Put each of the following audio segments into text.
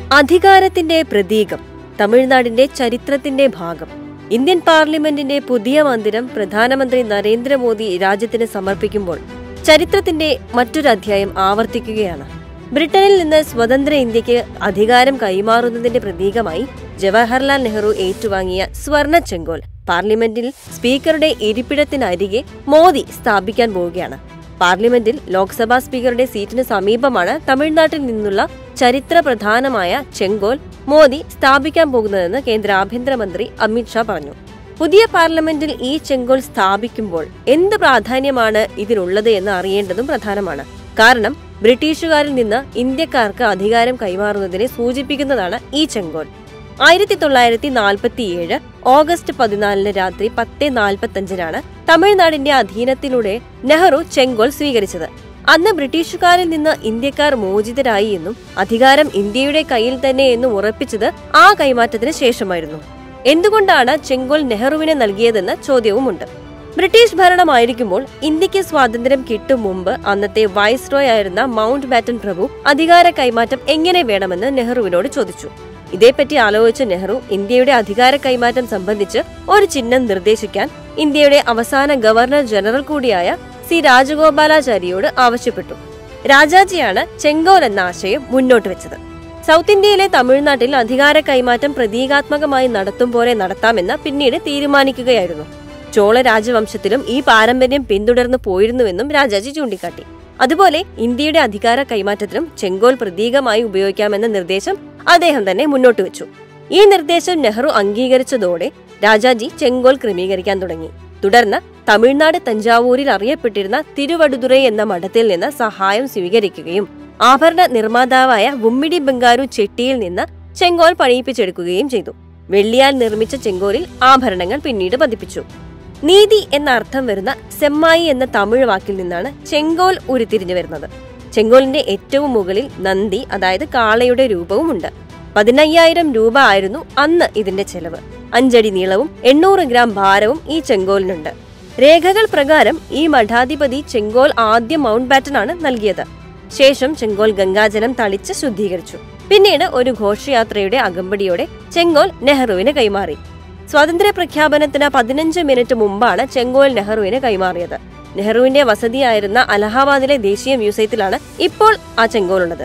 അധികാരത്തിന്റെ പ്രതീകം തമിഴ്നാടിന്റെ ചരിത്രത്തിന്റെ ഭാഗം ഇന്ത്യൻ പാർലമെന്റിന്റെ പുതിയ മന്ദിരം പ്രധാനമന്ത്രി നരേന്ദ്രമോദി രാജ്യത്തിന് സമർപ്പിക്കുമ്പോൾ ചരിത്രത്തിന്റെ മറ്റൊരു അധ്യായം ആവർത്തിക്കുകയാണ് ബ്രിട്ടനിൽ നിന്ന് സ്വതന്ത്ര ഇന്ത്യക്ക് അധികാരം കൈമാറുന്നതിന്റെ പ്രതീകമായി ജവഹർലാൽ നെഹ്റു ഏറ്റുവാങ്ങിയ സ്വർണ ചെങ്കോൽ പാർലമെന്റിൽ സ്പീക്കറുടെ ഇരിപ്പിടത്തിനരികെ മോദി സ്ഥാപിക്കാൻ പോവുകയാണ് പാർലമെന്റിൽ ലോക്സഭാ സ്പീക്കറുടെ സീറ്റിന് സമീപമാണ് തമിഴ്നാട്ടിൽ നിന്നുള്ള ചരിത്ര പ്രധാനമായ ചെങ്കോൽ മോദി സ്ഥാപിക്കാൻ പോകുന്നതെന്ന് കേന്ദ്ര ആഭ്യന്തരമന്ത്രി അമിത്ഷാ പറഞ്ഞു പുതിയ പാർലമെന്റിൽ ഈ ചെങ്കോൽ സ്ഥാപിക്കുമ്പോൾ എന്ത് പ്രാധാന്യമാണ് ഇതിനുള്ളത് എന്ന് അറിയേണ്ടതും പ്രധാനമാണ് കാരണം ബ്രിട്ടീഷുകാരിൽ നിന്ന് ഇന്ത്യക്കാർക്ക് അധികാരം കൈമാറുന്നതിനെ സൂചിപ്പിക്കുന്നതാണ് ഈ ചെങ്കോൽ ആയിരത്തി തൊള്ളായിരത്തി നാൽപ്പത്തിയേഴ് ഓഗസ്റ്റ് പതിനാലിന് രാത്രി പത്ത് നാൽപ്പത്തഞ്ചിനാണ് തമിഴ്നാടിന്റെ അധീനത്തിലൂടെ നെഹ്റു ചെങ്കോൽ സ്വീകരിച്ചത് അന്ന് ബ്രിട്ടീഷുകാരിൽ നിന്ന് ഇന്ത്യക്കാർ മോചിതരായി എന്നും അധികാരം ഇന്ത്യയുടെ കയ്യിൽ തന്നെ എന്നും ഉറപ്പിച്ചത് ആ കൈമാറ്റത്തിന് ശേഷമായിരുന്നു എന്തുകൊണ്ടാണ് ചെങ്കോൽ നെഹ്റുവിനെ നൽകിയതെന്ന ചോദ്യവുമുണ്ട് ബ്രിട്ടീഷ് ഭരണമായിരിക്കുമ്പോൾ ഇന്ത്യക്ക് സ്വാതന്ത്ര്യം കിട്ടും മുമ്പ് അന്നത്തെ വൈസ്രോയ് ആയിരുന്ന മൗണ്ട് ബാറ്റൻ പ്രഭു അധികാര കൈമാറ്റം എങ്ങനെ വേണമെന്ന് നെഹ്റുവിനോട് ചോദിച്ചു ഇതേപ്പറ്റി ആലോചിച്ച നെഹ്റു ഇന്ത്യയുടെ അധികാര കൈമാറ്റം സംബന്ധിച്ച് ഒരു ചിഹ്നം നിർദ്ദേശിക്കാൻ ഇന്ത്യയുടെ അവസാന ഗവർണർ ജനറൽ കൂടിയായ സി രാജഗോപാലാചാരിയോട് ആവശ്യപ്പെട്ടു രാജാജിയാണ് ചെങ്കോൽ എന്ന ആശയം മുന്നോട്ട് വെച്ചത് സൗത്ത് ഇന്ത്യയിലെ തമിഴ്നാട്ടിൽ അധികാര കൈമാറ്റം പ്രതീകാത്മകമായി നടത്തും പോലെ നടത്താമെന്ന് പിന്നീട് തീരുമാനിക്കുകയായിരുന്നു ചോള രാജവംശത്തിലും ഈ പാരമ്പര്യം പിന്തുടർന്നു പോയിരുന്നുവെന്നും രാജാജി ചൂണ്ടിക്കാട്ടി അതുപോലെ ഇന്ത്യയുടെ അധികാര കൈമാറ്റത്തിനും ചെങ്കോൽ പ്രതീകമായി ഉപയോഗിക്കാമെന്ന നിർദ്ദേശം അദ്ദേഹം തന്നെ മുന്നോട്ട് വെച്ചു ഈ നിർദ്ദേശം നെഹ്റു അംഗീകരിച്ചതോടെ രാജാജി ചെങ്കോൽ ക്രമീകരിക്കാൻ തുടങ്ങി തുടർന്ന് തമിഴ്നാട് തഞ്ചാവൂരിൽ അറിയപ്പെട്ടിരുന്ന തിരുവടുതുറൈ എന്ന മഠത്തിൽ നിന്ന് സഹായം സ്വീകരിക്കുകയും ആഭരണ നിർമ്മാതാവായ ഉമ്മിടി ബംഗാരു ചെട്ടിയിൽ നിന്ന് ചെങ്കോൽ പണിയിപ്പിച്ചെടുക്കുകയും ചെയ്തു വെള്ളിയാൽ നിർമ്മിച്ച ചെങ്കോലിൽ ആഭരണങ്ങൾ പിന്നീട് പതിപ്പിച്ചു നീതി എന്ന അർത്ഥം വരുന്ന സെമ്മായി എന്ന തമിഴ് വാക്കിൽ നിന്നാണ് ചെങ്കോൽ ഉരുത്തിരിഞ്ഞു വരുന്നത് ചെങ്കോലിന്റെ ഏറ്റവും മുകളിൽ നന്ദി അതായത് കാളയുടെ രൂപവുമുണ്ട് പതിനയ്യായിരം രൂപ ആയിരുന്നു അന്ന് ഇതിന്റെ ചെലവ് അഞ്ചടി നീളവും എണ്ണൂറ് ഗ്രാം ഭാരവും ഈ ചെങ്കോലിനുണ്ട് രേഖകൾ പ്രകാരം ഈ മഠാധിപതി ചെങ്കോൽ ആദ്യം മൗണ്ട് ബാറ്റനാണ് നൽകിയത് ശേഷം ചെങ്കോൽ ഗംഗാജലം തളിച്ച് ശുദ്ധീകരിച്ചു പിന്നീട് ഒരു ഘോഷയാത്രയുടെ അകമ്പടിയോടെ ചെങ്കോൽ നെഹ്റുവിന് കൈമാറി സ്വാതന്ത്ര്യ പ്രഖ്യാപനത്തിന് പതിനഞ്ച് മിനിറ്റ് മുമ്പാണ് ചെങ്കോൽ നെഹ്റുവിന് കൈമാറിയത് നെഹ്റുവിന്റെ വസതിയായിരുന്ന അലഹാബാദിലെ ദേശീയ മ്യൂസിയത്തിലാണ് ഇപ്പോൾ ആ ചെങ്കോലുള്ളത്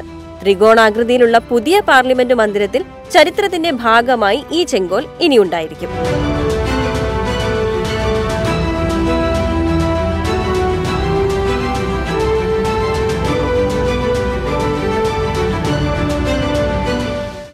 ത്രികോണാകൃതിയിലുള്ള പുതിയ പാർലമെന്റ് മന്ദിരത്തിൽ ചരിത്രത്തിന്റെ ഭാഗമായി ഈ ചെങ്കോൽ ഇനിയുണ്ടായിരിക്കും